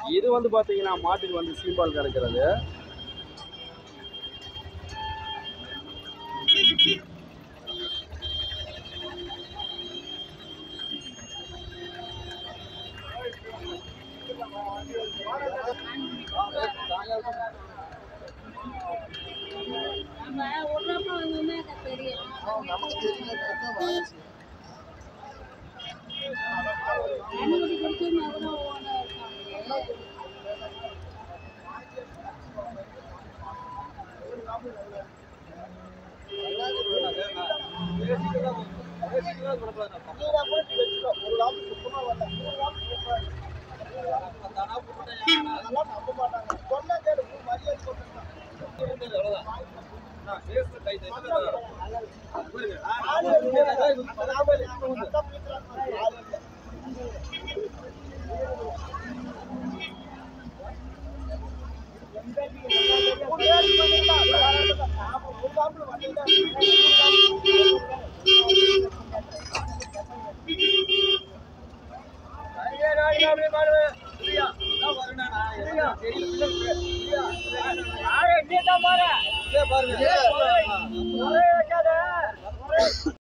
இது வந்து பாத்தீங்கன்னா மாட்டுக்கு வந்து சீம்பால் கறக்கிறது நம்ம விடுறப்ப வந்து தெரியும் கண்ணுக்குட்டி குடிச்சு மகனும் ஓன இருக்காங்க பாருங்க